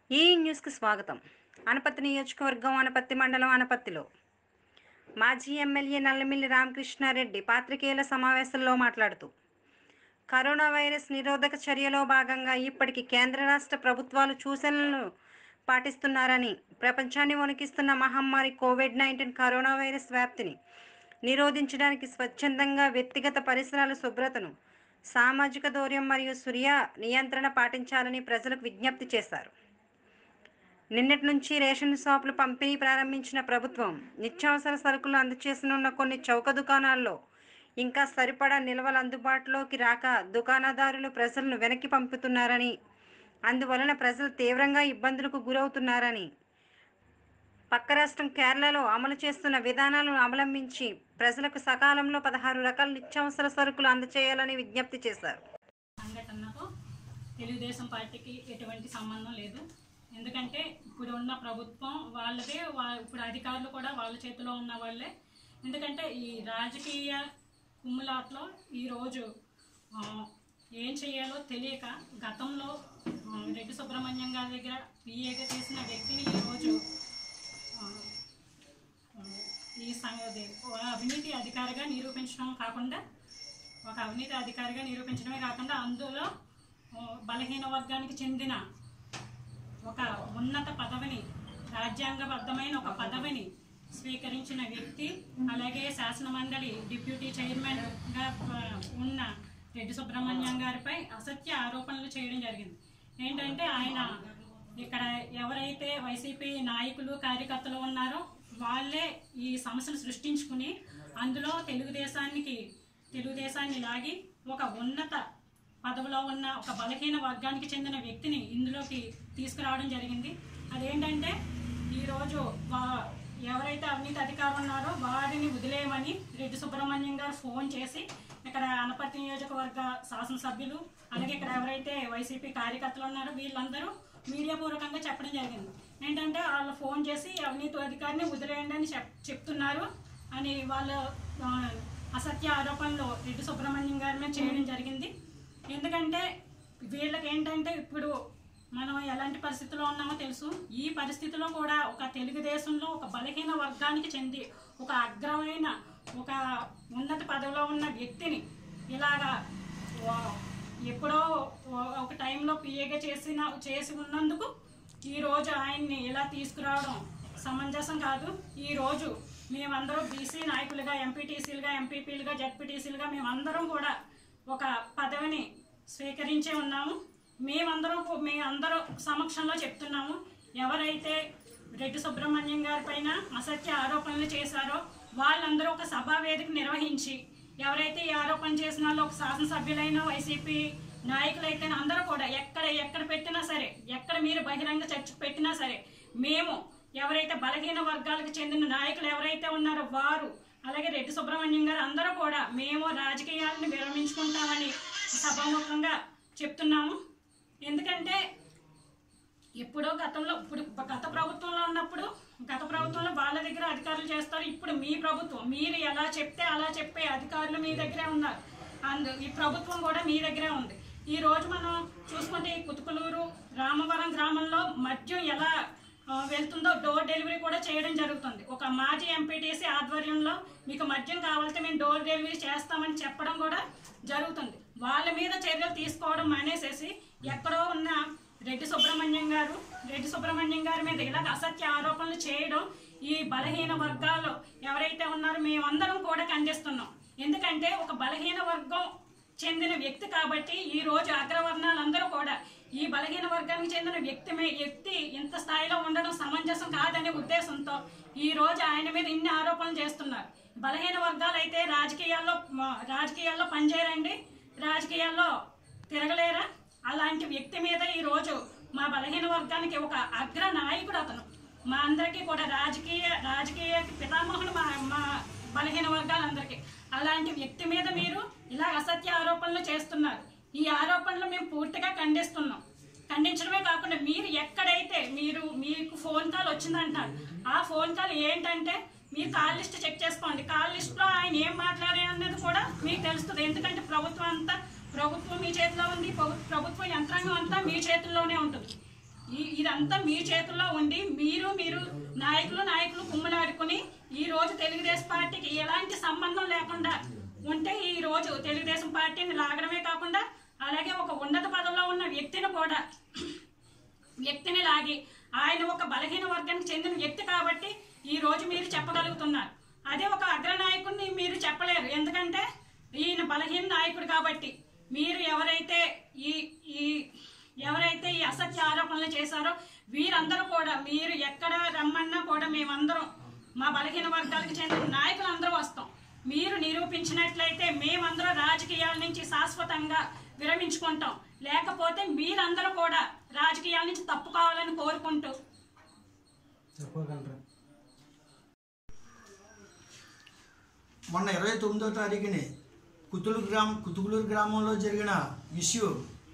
ఈ న్యూస్కి స్వాగతం అనపత్తి నియోజకవర్గం అనపత్తి మండలం అనపత్తిలో మాజీ ఎమ్మెల్యే నల్లమిల్లి రామకృష్ణారెడ్డి పాత్రికేయుల సమావేశంలో మాట్లాడుతూ కరోనా వైరస్ నిరోధక చర్యలో భాగంగా ఇప్పటికి కేంద్ర రాష్ట్ర ప్రభుత్వాలు సూచనలను పాటిస్తున్నారని ప్రపంచాన్ని వణికిస్తున్న మహమ్మారి కోవిడ్ నైన్టీన్ కరోనా వైరస్ వ్యాప్తిని నిరోధించడానికి స్వచ్ఛందంగా వ్యక్తిగత పరిసరాల శుభ్రతను సామాజిక దూరం మరియు సూర్య నియంత్రణ పాటించాలని ప్రజలకు విజ్ఞప్తి చేశారు నిన్నటి నుంచి రేషన్ షాపులు పంపిణీ ప్రారంభించిన ప్రభుత్వం నిత్యావసర సరుకులు అందచేసనున్న కొన్ని చౌక దుకాణాల్లో ఇంకా సరిపడా నిల్వలు అందుబాటులోకి రాక దుకాణదారులు ప్రజలను వెనక్కి పంపుతున్నారని అందువలన ప్రజలు తీవ్రంగా ఇబ్బందులకు గురవుతున్నారని పక్క రాష్ట్రం కేరళలో అమలు చేస్తున్న విధానాలను అవలంబించి ప్రజలకు సకాలంలో పదహారు రకాల నిత్యావసర సరుకులు అందచేయాలని విజ్ఞప్తి చేశారు సంఘటనకు తెలుగుదేశం పార్టీకి ఎటువంటి సంబంధం లేదు ఎందుకంటే ఇప్పుడు ఉన్న ప్రభుత్వం వాళ్ళదే వా- ఇప్పుడు అధికారులు కూడా వాళ్ళ చేతిలో ఉన్న వాళ్ళే ఎందుకంటే ఈ రాజకీయ కుమ్ములాట్లో ఈరోజు ఆ, ఏం చేయాలో తెలియక గతంలో ఆ, రెడ్డి సుబ్రహ్మణ్యం గారి దగ్గర పిఏగా చేసిన వ్యక్తిని ఈరోజు ఆ, ఆ, ఈ సంగతి ఒక అవినీతి అధికారిగా నిరూపించడం కాకుండా ఒక అవినీతి అధికారిగా నిరూపించడమే కాకుండా అందులో ఆ, బలహీన వర్గానికి చెందిన ఒక ఉన్నత పదవిని రాజ్యాంగబద్ధమైన ఒక పదవిని స్వీకరించిన వ్యక్తి అలాగే శాసన మండలి డిప్యూటీ చైర్మన్గా ఆ, ఉన్న రెడ్డి సుబ్రహ్మణ్యం గారిపై అసత్య ఆరోపణలు చేయడం జరిగింది ఏంటంటే ఆయన ఇక్కడ ఎవరైతే వైసీపీ నాయకులు కార్యకర్తలు ఉన్నారో వాళ్ళే ఈ సమస్యను సృష్టించుకుని అందులో తెలుగుదేశానికి తెలుగుదేశాన్ని లాగి ఒక ఉన్నత పదవిలో ఉన్న ఒక బలహీన వర్గానికి చెందిన వ్యక్తిని ఇందులోకి తీసుకురావడం జరిగింది అదేంటంటే ఈరోజు వా- ఎవరైతే అవినీతి అధికారులు ఉన్నారో వారిని వదిలేయమని రెడ్డి సుబ్రహ్మణ్యం గారు ఫోన్ చేసి ఇక్కడ అనపర్తి నియోజకవర్గ శాసనసభ్యులు అలాగే ఇక్కడ ఎవరైతే వైసీపీ కార్యకర్తలు ఉన్నారో వీళ్ళందరూ మీడియా పూర్వకంగా చెప్పడం జరిగింది ఏంటంటే వాళ్ళు ఫోన్ చేసి అవినీతి అధికారిని వదిలేయండి అని చెప్ చెప్తున్నారు అని వాళ్ళు ఆ, అసత్య ఆరోపణలు రెడ్డి సుబ్రహ్మణ్యం గారి మీద చేయడం జరిగింది ఎందుకంటే వీళ్ళకి ఏంటంటే ఇప్పుడు మనం ఎలాంటి పరిస్థితిలో ఉన్నామో తెలుసు ఈ పరిస్థితిలో కూడా ఒక తెలుగుదేశంలో ఒక బలహీన వర్గానికి చెంది ఒక అగ్రమైన ఒక ఉన్నత పదవిలో ఉన్న వ్యక్తిని ఇలాగా వా- ఎప్పుడో ఓ- ఒక టైంలో పిఏగా చేసిన చేసి ఉన్నందుకు ఈ రోజు ఆయన్ని ఇలా తీసుకురావడం సమంజసం కాదు ఈ రోజు మేమందరం బీసీ నాయకులుగా ఎంపీటీసీలుగా ఎంపీపీలుగా జడ్పీటీసీలుగా మేమందరం కూడా ఒక పదవిని స్వీకరించే ఉన్నాము మేమందరం కూ- మేమందరం సమక్షంలో చెప్తున్నాము ఎవరైతే రెడ్డి సుబ్రహ్మణ్యం గారి పైన అసత్య ఆరోపణలు చేశారో వాళ్ళందరూ ఒక సభా వేదిక నిర్వహించి ఎవరైతే ఈ ఆరోపణ చేసిన వాళ్ళు ఒక శాసనసభ్యులైన వైసీపీ నాయకులైతే అందరూ కూడా ఎక్కడ ఎక్కడ పెట్టినా సరే ఎక్కడ మీరు బహిరంగ చర్చ పెట్టినా సరే మేము ఎవరైతే బలహీన వర్గాలకు చెందిన నాయకులు ఎవరైతే ఉన్నారో వారు అలాగే రెడ్డి సుబ్రహ్మణ్యం గారు అందరూ కూడా మేము రాజకీయాలను విరమించుకుంటామని సభాముఖంగా చెప్తున్నాము ఎందుకంటే ఎప్పుడో గతంలో ఇప్పుడు గత ప్రభుత్వంలో ఉన్నప్పుడు గత ప్రభుత్వంలో వాళ్ళ దగ్గర అధికారులు చేస్తారు ఇప్పుడు మీ ప్రభుత్వం మీరు ఎలా చెప్తే అలా చెప్పే అధికారులు మీ దగ్గరే ఉన్నారు అందు ఈ ప్రభుత్వం కూడా మీ దగ్గరే ఉంది ఈ రోజు మనం చూసుకుంటే ఈ కుతుకులూరు రామవరం గ్రామంలో మద్యం ఎలా ఆ, వెళ్తుందో డోర్ డెలివరీ కూడా చేయడం జరుగుతుంది ఒక మాజీ ఎంపీటీసీ ఆధ్వర్యంలో మీకు మద్యం కావాలంటే మేము డోర్ డెలివరీ చేస్తామని చెప్పడం కూడా జరుగుతుంది వాళ్ళ మీద చర్యలు తీసుకోవడం మానేసేసి ఎక్కడో ఉన్న రెడ్డి సుబ్రహ్మణ్యం గారు రెడ్డి సుబ్రహ్మణ్యం గారి మీద ఇలా అసత్య ఆరోపణలు చేయడం ఈ బలహీన వర్గాలు ఎవరైతే ఉన్నారో మేమందరం కూడా ఖండిస్తున్నాం ఎందుకంటే ఒక బలహీన వర్గం చెందిన వ్యక్తి కాబట్టి ఈ రోజు అగ్రవర్ణాలందరూ కూడా ఈ బలహీన వర్గానికి చెందిన వ్యక్తి మే- వ్యక్తి ఇంత స్థాయిలో ఉండడం సమంజసం కాదనే ఉద్దేశంతో ఈ రోజు ఆయన మీద ఇన్ని ఆరోపణలు చేస్తున్నారు బలహీన వర్గాలు అయితే రాజకీయాల్లో మ- రాజకీయాల్లో పనిచేయరండి రాజకీయాల్లో తిరగలేరా అలాంటి వ్యక్తి మీద ఈ రోజు మా బలహీన వర్గానికి ఒక అగ్ర నాయకుడు అతను మా అందరికీ కూడా రాజకీయ రాజకీయ పితామహుడు మా మా బలహీన వర్గాలందరికీ అలాంటి వ్యక్తి మీద మీరు ఇలా అసత్య ఆరోపణలు చేస్తున్నారు ఈ ఆరోపణలు మేము పూర్తిగా ఖండిస్తున్నాం ఖండించడమే కాకుండా మీరు ఎక్కడైతే మీరు మీకు ఫోన్ కాల్ వచ్చిందంటారు ఆ ఫోన్ కాల్ ఏంటంటే మీరు కాల్ లిస్ట్ చెక్ చేసుకోండి కాల్ లిస్ట్ లో ఆయన ఏం మాట్లాడారు అన్నది కూడా మీకు తెలుస్తుంది ఎందుకంటే ప్రభుత్వం అంతా ప్రభుత్వం మీ చేతిలో ఉంది ప్రభు- ప్రభుత్వ యంత్రాంగం అంతా మీ చేతుల్లోనే ఉంటుంది ఈ- ఇదంతా మీ చేతుల్లో ఉండి మీరు మీరు నాయకులు నాయకులు కుమ్మలాడుకుని ఈ రోజు తెలుగుదేశం పార్టీకి ఎలాంటి సంబంధం లేకుండా ఉంటే ఈ రోజు తెలుగుదేశం పార్టీని లాగడమే కాకుండా అలాగే ఒక ఉన్నత పదవిలో ఉన్న వ్యక్తిని కూడా వ్యక్తిని లాగి ఆయన ఒక బలహీన వర్గానికి చెందిన వ్యక్తి కాబట్టి ఈ రోజు మీరు చెప్పగలుగుతున్నారు అదే ఒక అగ్రనాయకుడిని మీరు చెప్పలేరు ఎందుకంటే ఈయన బలహీన నాయకుడు కాబట్టి మీరు ఎవరైతే ఈ ఈ ఎవరైతే ఈ అసత్య ఆరోపణలు చేశారో వీరందరూ కూడా మీరు ఎక్కడ రమ్మన్నా కూడా మేమందరం మా బలహీన వర్గాలకు చెందిన నాయకులు అందరూ వస్తాం మీరు నిరూపించినట్లయితే మేమందరం రాజకీయాల నుంచి శాశ్వతంగా విరమించుకుంటాం లేకపోతే మీరందరూ కూడా రాజకీయాల నుంచి తప్పుకోవాలని కోరుకుంటూ చెప్పగలరా మొన్న ఇరవై తొమ్మిదో తారీఖుని కుతులు గ్రామం కుతుకులూరు గ్రామంలో జరిగిన ఇష్యూ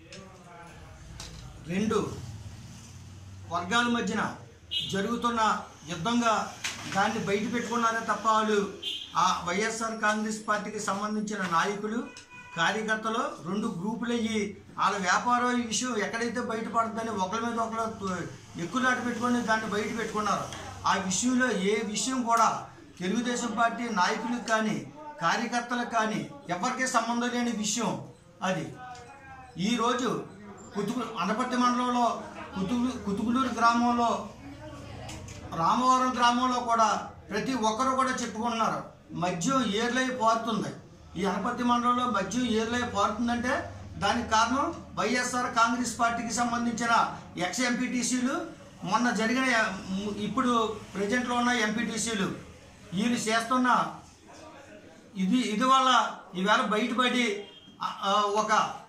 రెండు వర్గాల మధ్యన జరుగుతున్న యుద్ధంగా దాన్ని బయట పెట్టుకున్నారే తప్ప వాళ్ళు ఆ వైఎస్ఆర్ కాంగ్రెస్ పార్టీకి సంబంధించిన నాయకులు కార్యకర్తలు రెండు గ్రూపులు అయ్యి వాళ్ళ వ్యాపారం ఈ విషయం ఎక్కడైతే బయటపడుతుందని ఒకరి మీద ఒకరు ఎక్కులాట పెట్టుకొని దాన్ని బయట పెట్టుకున్నారు ఆ విషయంలో ఏ విషయం కూడా తెలుగుదేశం పార్టీ నాయకులకు కానీ కార్యకర్తలకు కానీ ఎవరికీ సంబంధం లేని విషయం అది ఈరోజు కుతుకు అనపర్తి మండలంలో కుతుకు కుతుకులూరు గ్రామంలో రామవరం గ్రామంలో కూడా ప్రతి ఒక్కరు కూడా చెప్పుకుంటున్నారు మద్యం ఏర్లై పారుతుంది ఈ అనపర్తి మండలంలో మద్యం ఏర్లై పారుతుందంటే దానికి కారణం వైఎస్ఆర్ కాంగ్రెస్ పార్టీకి సంబంధించిన ఎక్స్ ఎంపీటీసీలు మొన్న జరిగిన ఇప్పుడు ప్రజెంట్లో ఉన్న ఎంపీటీసీలు వీళ్ళు చేస్తున్న ఇది ఇది వల్ల ఈవేళ బయటపడి ఆ, ఆ, ఒక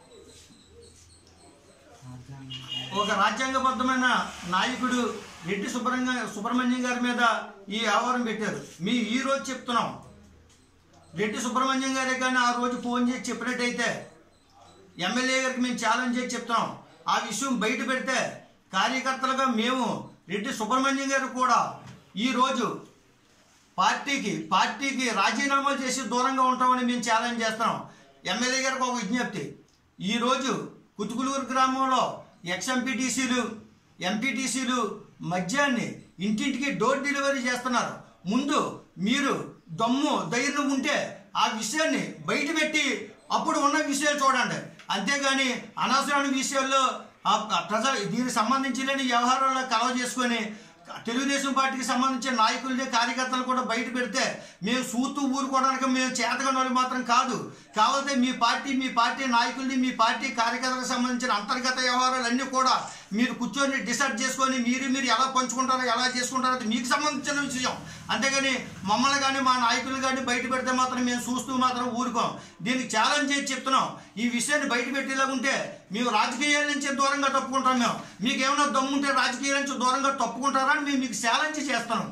ఒక రాజ్యాంగబద్ధమైన నాయకుడు రెడ్డి సుబ్రహ్మ సుబ్రహ్మణ్యం గారి మీద ఈ వ్యవహారం పెట్టారు మీ ఈ రోజు చెప్తున్నాం రెడ్డి సుబ్రహ్మణ్యం గారే కానీ ఆ రోజు ఫోన్ చేసి చెప్పినట్టయితే ఎమ్మెల్యే గారికి మేము ఛాలెంజ్ చేసి చెప్తున్నాం ఆ విషయం బయట పెడితే కార్యకర్తలుగా మేము రెడ్డి సుబ్రహ్మణ్యం గారు కూడా ఈ రోజు పార్టీకి పార్టీకి రాజీనామా చేసి దూరంగా ఉంటామని మేము ఛాలెంజ్ చేస్తున్నాం ఎమ్మెల్యే గారికి ఒక విజ్ఞప్తి ఈరోజు కుతుకులూరు గ్రామంలో ఎక్స్ఎంపీటీసీలు ఎంపీటీసీలు మద్యాన్ని ఇంటింటికి డోర్ డెలివరీ చేస్తున్నారు ముందు మీరు దమ్ము ధైర్యం ఉంటే ఆ విషయాన్ని బయట పెట్టి అప్పుడు ఉన్న విషయాలు చూడండి అంతేగాని అనవసరమైన విషయాల్లో ఆ ప్రజలు దీనికి సంబంధించిన వ్యవహారాల్లో కలవ చేసుకొని తెలుగుదేశం పార్టీకి సంబంధించిన నాయకుల్ని కార్యకర్తలు కూడా బయట పెడితే మేము సూతూ ఊరుకోవడానికి మేము చేతగని వాళ్ళు మాత్రం కాదు కావాలంటే మీ పార్టీ మీ పార్టీ నాయకుల్ని మీ పార్టీ కార్యకర్తలకు సంబంధించిన అంతర్గత వ్యవహారాలు అన్నీ కూడా మీరు కూర్చొని డిసైడ్ చేసుకొని మీరు మీరు ఎలా పంచుకుంటారో ఎలా చేసుకుంటారో అది మీకు సంబంధించిన విషయం అంతేగాని మమ్మల్ని కానీ మా నాయకులు కానీ బయట పెడితే మాత్రం మేము చూస్తూ మాత్రం ఊరుకోం దీనికి ఛాలెంజ్ చేసి చెప్తున్నాం ఈ విషయాన్ని బయట పెట్టేలా ఉంటే మేము రాజకీయాల నుంచి దూరంగా తప్పుకుంటాం మేము మీకు ఏమైనా దమ్ముంటే రాజకీయాల నుంచి దూరంగా తప్పుకుంటారా అని మేము మీకు ఛాలెంజ్ చేస్తున్నాం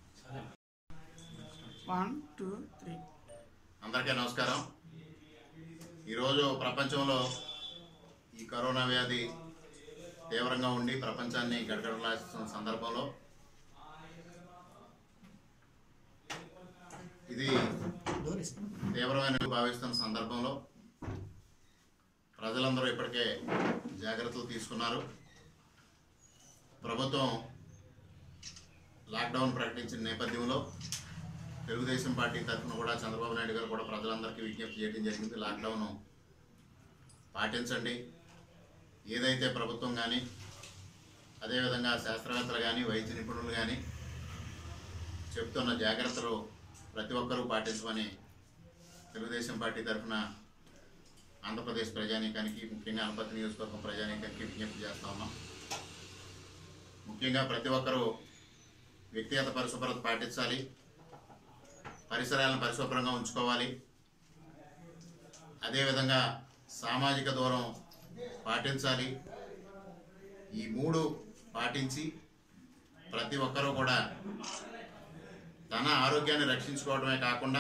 వన్ టూ త్రీ అందరికీ నమస్కారం ఈరోజు ప్రపంచంలో ఈ కరోనా వ్యాధి తీవ్రంగా ఉండి ప్రపంచాన్ని గడగడలాస్తున్న సందర్భంలో ఇది తీవ్రమైన భావిస్తున్న సందర్భంలో ప్రజలందరూ ఇప్పటికే జాగ్రత్తలు తీసుకున్నారు ప్రభుత్వం లాక్డౌన్ ప్రకటించిన నేపథ్యంలో తెలుగుదేశం పార్టీ తరఫున కూడా చంద్రబాబు నాయుడు గారు కూడా ప్రజలందరికీ విజ్ఞప్తి చేయడం జరిగింది లాక్డౌన్ పాటించండి ఏదైతే ప్రభుత్వం కానీ అదేవిధంగా శాస్త్రవేత్తలు కానీ వైద్య నిపుణులు కానీ చెప్తున్న జాగ్రత్తలు ప్రతి ఒక్కరూ పాటించమని తెలుగుదేశం పార్టీ తరఫున ఆంధ్రప్రదేశ్ ప్రజానీకానికి ముఖ్యంగా అనపతి నియోజకవర్గం ప్రజానీకానికి విజ్ఞప్తి చేస్తా ఉన్నాం ముఖ్యంగా ప్రతి ఒక్కరూ వ్యక్తిగత పరిశుభ్రత పాటించాలి పరిసరాలను పరిశుభ్రంగా ఉంచుకోవాలి అదేవిధంగా సామాజిక దూరం పాటించాలి ఈ మూడు పాటించి ప్రతి ఒక్కరూ కూడా తన ఆరోగ్యాన్ని రక్షించుకోవడమే కాకుండా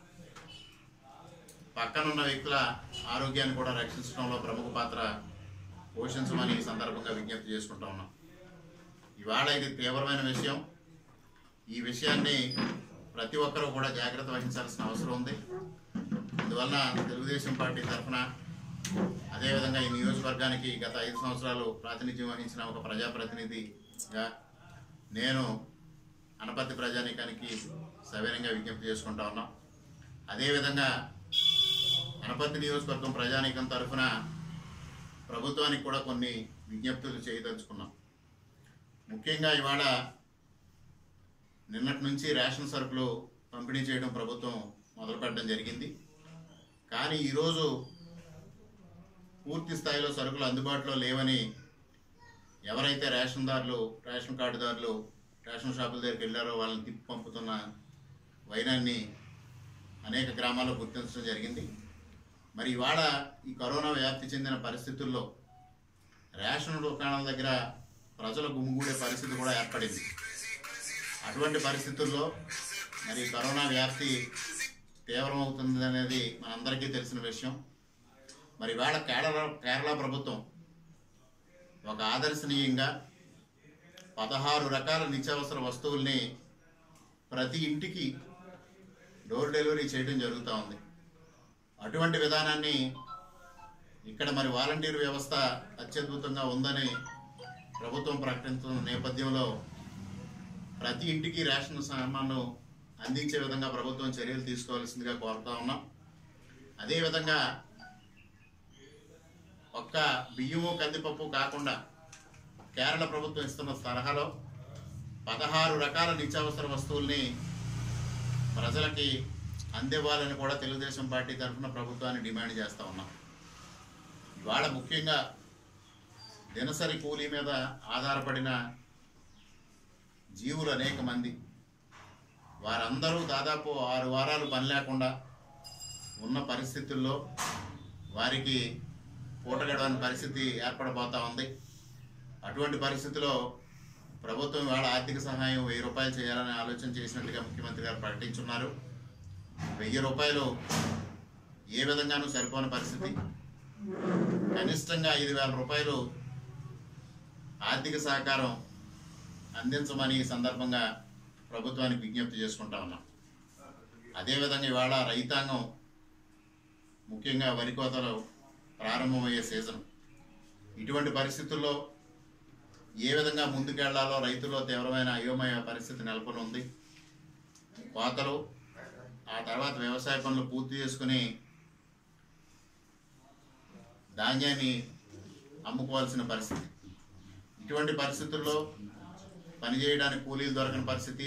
పక్కనున్న వ్యక్తుల ఆరోగ్యాన్ని కూడా రక్షించడంలో ప్రముఖ పాత్ర పోషించమని ఈ సందర్భంగా విజ్ఞప్తి చేసుకుంటా ఉన్నాం ఇవాళ ఇది తీవ్రమైన విషయం ఈ విషయాన్ని ప్రతి ఒక్కరూ కూడా జాగ్రత్త వహించాల్సిన అవసరం ఉంది అందువలన తెలుగుదేశం పార్టీ తరఫున అదేవిధంగా ఈ నియోజకవర్గానికి గత ఐదు సంవత్సరాలు ప్రాతినిధ్యం వహించిన ఒక ప్రజాప్రతినిధిగా నేను అనపర్తి ప్రజానీకానికి సవినంగా విజ్ఞప్తి చేసుకుంటా ఉన్నాం అదేవిధంగా అనపర్తి నియోజకవర్గం ప్రజానీకం తరఫున ప్రభుత్వానికి కూడా కొన్ని విజ్ఞప్తులు చేయదలుచుకున్నాం ముఖ్యంగా ఇవాళ నిన్నటి నుంచి రేషన్ సరుకులు పంపిణీ చేయడం ప్రభుత్వం మొదలుపెట్టడం జరిగింది కానీ ఈరోజు పూర్తి స్థాయిలో సరుకులు అందుబాటులో లేవని ఎవరైతే రేషన్దారులు రేషన్ కార్డుదారులు రేషన్ షాపుల దగ్గరికి వెళ్ళారో వాళ్ళని తిప్పి పంపుతున్న వైనాన్ని అనేక గ్రామాల్లో గుర్తించడం జరిగింది మరి ఇవాళ ఈ కరోనా వ్యాప్తి చెందిన పరిస్థితుల్లో రేషన్ దుకాణాల దగ్గర ప్రజలు గుమిగూడే పరిస్థితి కూడా ఏర్పడింది అటువంటి పరిస్థితుల్లో మరి కరోనా వ్యాప్తి తీవ్రమవుతుంది అనేది మనందరికీ తెలిసిన విషయం మరి ఇవాళ కేరళ కేరళ ప్రభుత్వం ఒక ఆదర్శనీయంగా పదహారు రకాల నిత్యావసర వస్తువుల్ని ప్రతి ఇంటికి డోర్ డెలివరీ చేయడం జరుగుతూ ఉంది అటువంటి విధానాన్ని ఇక్కడ మరి వాలంటీర్ వ్యవస్థ అత్యద్భుతంగా ఉందని ప్రభుత్వం ప్రకటించిన నేపథ్యంలో ప్రతి ఇంటికి రేషన్ సామాను అందించే విధంగా ప్రభుత్వం చర్యలు తీసుకోవాల్సిందిగా కోరుతా ఉన్నాం అదేవిధంగా ఒక్క బియ్యము కందిపప్పు కాకుండా కేరళ ప్రభుత్వం ఇస్తున్న తరహాలో పదహారు రకాల నిత్యావసర వస్తువుల్ని ప్రజలకి అందివ్వాలని కూడా తెలుగుదేశం పార్టీ తరఫున ప్రభుత్వాన్ని డిమాండ్ చేస్తా ఉన్నాం ఇవాళ ముఖ్యంగా దినసరి కూలీ మీద ఆధారపడిన జీవులు అనేక మంది వారందరూ దాదాపు ఆరు వారాలు పని లేకుండా ఉన్న పరిస్థితుల్లో వారికి పూటగడవని పరిస్థితి ఏర్పడబోతా ఉంది అటువంటి పరిస్థితిలో ప్రభుత్వం ఇవాళ ఆర్థిక సహాయం వెయ్యి రూపాయలు చేయాలని ఆలోచన చేసినట్టుగా ముఖ్యమంత్రి గారు ప్రకటించున్నారు వెయ్యి రూపాయలు ఏ విధంగానూ సరిపోని పరిస్థితి కనిష్టంగా ఐదు వేల రూపాయలు ఆర్థిక సహకారం అందించమని ఈ సందర్భంగా ప్రభుత్వానికి విజ్ఞప్తి చేసుకుంటా ఉన్నాం అదేవిధంగా ఇవాళ రైతాంగం ముఖ్యంగా వరి కోతలు ప్రారంభమయ్యే సీజన్ ఇటువంటి పరిస్థితుల్లో ఏ విధంగా ముందుకెళ్లాలో రైతుల్లో తీవ్రమైన అయోమయ పరిస్థితి నెలకొని ఉంది కోతలు ఆ తర్వాత వ్యవసాయ పనులు పూర్తి చేసుకుని ధాన్యాన్ని అమ్ముకోవాల్సిన పరిస్థితి ఇటువంటి పరిస్థితుల్లో పనిచేయడానికి కూలీలు దొరకని పరిస్థితి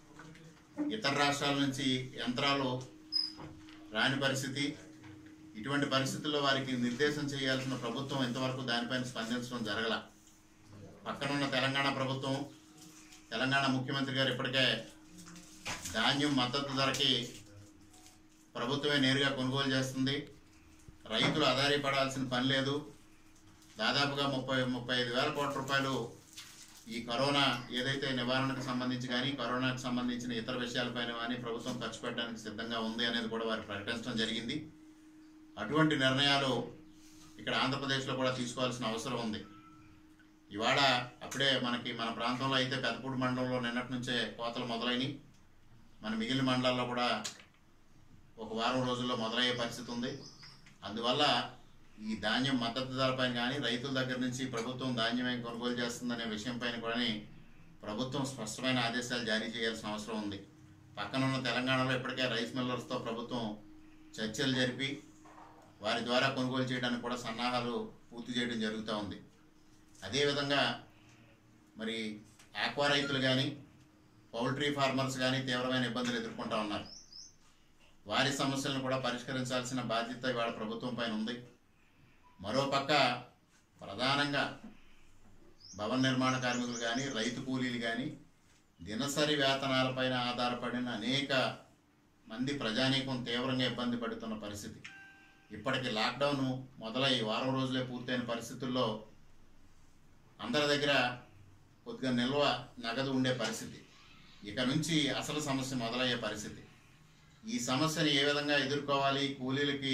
ఇతర రాష్ట్రాల నుంచి యంత్రాలు రాని పరిస్థితి ఇటువంటి పరిస్థితుల్లో వారికి నిర్దేశం చేయాల్సిన ప్రభుత్వం ఇంతవరకు దానిపైన స్పందించడం జరగల పక్కనున్న తెలంగాణ ప్రభుత్వం తెలంగాణ ముఖ్యమంత్రి గారు ఇప్పటికే ధాన్యం మద్దతు ధరకి ప్రభుత్వమే నేరుగా కొనుగోలు చేస్తుంది రైతులు ఆధారపడాల్సిన పని లేదు దాదాపుగా ముప్పై ముప్పై ఐదు వేల కోట్ల రూపాయలు ఈ కరోనా ఏదైతే నివారణకు సంబంధించి కానీ కరోనాకు సంబంధించిన ఇతర విషయాలపైన కానీ ప్రభుత్వం ఖర్చు పెట్టడానికి సిద్ధంగా ఉంది అనేది కూడా వారు ప్రకటించడం జరిగింది అటువంటి నిర్ణయాలు ఇక్కడ ఆంధ్రప్రదేశ్లో కూడా తీసుకోవాల్సిన అవసరం ఉంది ఇవాళ అప్పుడే మనకి మన ప్రాంతంలో అయితే పెద్దపూడి మండలంలో నిన్నటి నుంచే కోతలు మొదలైనవి మన మిగిలిన మండలాల్లో కూడా ఒక వారం రోజుల్లో మొదలయ్యే పరిస్థితి ఉంది అందువల్ల ఈ ధాన్యం మద్దతు ధరపైన కానీ రైతుల దగ్గర నుంచి ప్రభుత్వం ధాన్యం ఏం కొనుగోలు చేస్తుందనే విషయం పైన కూడా ప్రభుత్వం స్పష్టమైన ఆదేశాలు జారీ చేయాల్సిన అవసరం ఉంది పక్కనున్న తెలంగాణలో ఇప్పటికే రైస్ మిల్లర్స్తో ప్రభుత్వం చర్చలు జరిపి వారి ద్వారా కొనుగోలు చేయడానికి కూడా సన్నాహాలు పూర్తి చేయడం జరుగుతూ ఉంది అదేవిధంగా మరి ఆక్వా రైతులు కానీ పౌల్ట్రీ ఫార్మర్స్ కానీ తీవ్రమైన ఇబ్బందులు ఎదుర్కొంటా ఉన్నారు వారి సమస్యలను కూడా పరిష్కరించాల్సిన బాధ్యత ఇవాళ ప్రభుత్వం పైన ఉంది మరోపక్క ప్రధానంగా భవన నిర్మాణ కార్మికులు కానీ రైతు కూలీలు కానీ దినసరి వేతనాలపైన ఆధారపడిన అనేక మంది ప్రజానీకం తీవ్రంగా ఇబ్బంది పడుతున్న పరిస్థితి ఇప్పటికి లాక్డౌన్ మొదలై వారం రోజులే పూర్తయిన పరిస్థితుల్లో అందరి దగ్గర కొద్దిగా నిల్వ నగదు ఉండే పరిస్థితి ఇక నుంచి అసలు సమస్య మొదలయ్యే పరిస్థితి ఈ సమస్యని ఏ విధంగా ఎదుర్కోవాలి కూలీలకి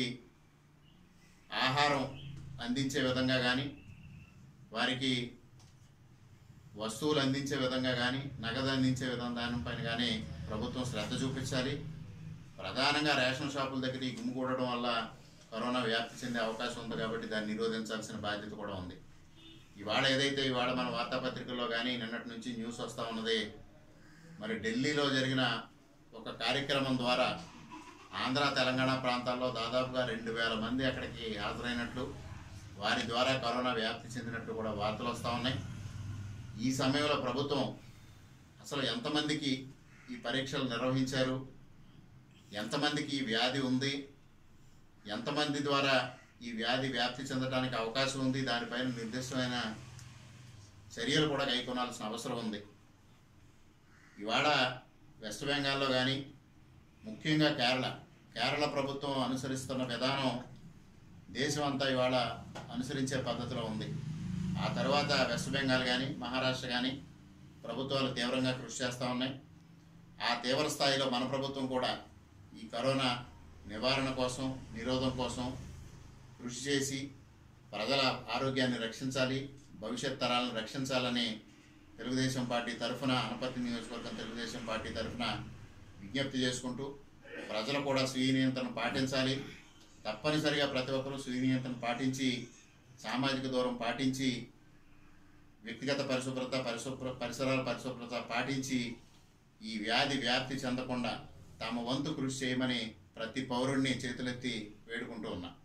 ఆహారం అందించే విధంగా కానీ వారికి వస్తువులు అందించే విధంగా కానీ నగదు అందించే విధంగా దానిపైన కానీ ప్రభుత్వం శ్రద్ధ చూపించాలి ప్రధానంగా రేషన్ షాపుల దగ్గర ఈ గుమ్మికూడడం వల్ల కరోనా వ్యాప్తి చెందే అవకాశం ఉంది కాబట్టి దాన్ని నిరోధించాల్సిన బాధ్యత కూడా ఉంది ఇవాళ ఏదైతే ఇవాళ మన వార్తాపత్రికల్లో కానీ నిన్నటి నుంచి న్యూస్ వస్తూ ఉన్నది మరి ఢిల్లీలో జరిగిన ఒక కార్యక్రమం ద్వారా ఆంధ్ర తెలంగాణ ప్రాంతాల్లో దాదాపుగా రెండు వేల మంది అక్కడికి హాజరైనట్లు వారి ద్వారా కరోనా వ్యాప్తి చెందినట్లు కూడా వార్తలు వస్తూ ఉన్నాయి ఈ సమయంలో ప్రభుత్వం అసలు ఎంతమందికి ఈ పరీక్షలు నిర్వహించారు ఎంతమందికి ఈ వ్యాధి ఉంది ఎంతమంది ద్వారా ఈ వ్యాధి వ్యాప్తి చెందడానికి అవకాశం ఉంది దానిపైన నిర్దిష్టమైన చర్యలు కూడా కైకొనాల్సిన అవసరం ఉంది ఇవాళ వెస్ట్ బెంగాల్లో కానీ ముఖ్యంగా కేరళ కేరళ ప్రభుత్వం అనుసరిస్తున్న విధానం దేశం అంతా ఇవాళ అనుసరించే పద్ధతిలో ఉంది ఆ తర్వాత వెస్ట్ బెంగాల్ కానీ మహారాష్ట్ర కానీ ప్రభుత్వాలు తీవ్రంగా కృషి చేస్తూ ఉన్నాయి ఆ తీవ్ర స్థాయిలో మన ప్రభుత్వం కూడా ఈ కరోనా నివారణ కోసం నిరోధం కోసం కృషి చేసి ప్రజల ఆరోగ్యాన్ని రక్షించాలి భవిష్యత్ తరాలను రక్షించాలని తెలుగుదేశం పార్టీ తరఫున అనపర్తి నియోజకవర్గం తెలుగుదేశం పార్టీ తరఫున విజ్ఞప్తి చేసుకుంటూ ప్రజలు కూడా స్వీయ నియంత్రణ పాటించాలి తప్పనిసరిగా ప్రతి ఒక్కరూ స్వీయ నియంత్రణ పాటించి సామాజిక దూరం పాటించి వ్యక్తిగత పరిశుభ్రత పరిశుభ్ర పరిసరాల పరిశుభ్రత పాటించి ఈ వ్యాధి వ్యాప్తి చెందకుండా తమ వంతు కృషి చేయమని ప్రతి పౌరుణ్ణి చేతులెత్తి వేడుకుంటూ ఉన్నా